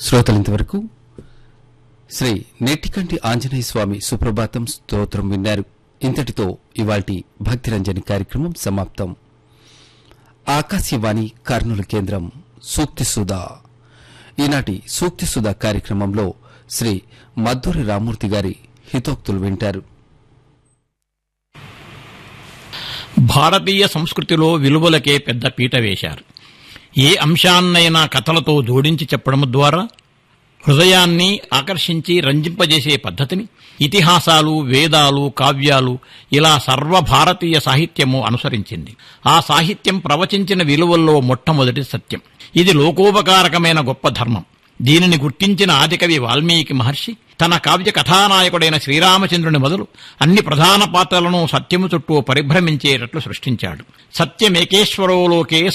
శ్రోతలింతవరకు శ్రీ నెట్టికంటి ఆంజనేయ స్వామి సుప్రభాతం స్తోత్రం విన్నారు ఇంతటితో ఇవాల్టి భక్తిరంజని కార్యక్రమం సమాప్తం ఆకాశవాణి కర్నూలు కేంద్రం సూక్తి సుధా ఈనాటి సూక్తి సుధా కార్యక్రమంలో శ్రీ మద్దూరి రామూర్తి గారి హితోక్తులు వింటారు భారతీయ సంస్కృతిలో విలువలకే పెద్ద పీట వేశారు ఏ అంశాన్నైనా కథలతో జోడించి చెప్పడం ద్వారా హృదయాన్ని ఆకర్షించి రంజింపజేసే పద్ధతిని ఇతిహాసాలు వేదాలు కావ్యాలు ఇలా సర్వభారతీయ సాహిత్యము అనుసరించింది ఆ సాహిత్యం ప్రవచించిన విలువల్లో మొట్టమొదటి సత్యం ఇది లోకోపకారకమైన గొప్ప ధర్మం దీనిని గుర్తించిన ఆదికవి వాల్మీకి మహర్షి తన కావ్య కథానాయకుడైన శ్రీరామచంద్రుని మొదలు అన్ని ప్రధాన పాత్రలను సత్యము చుట్టూ పరిభ్రమించేటట్లు సృష్టించాడు సత్యమేకేశ్వరోలోకే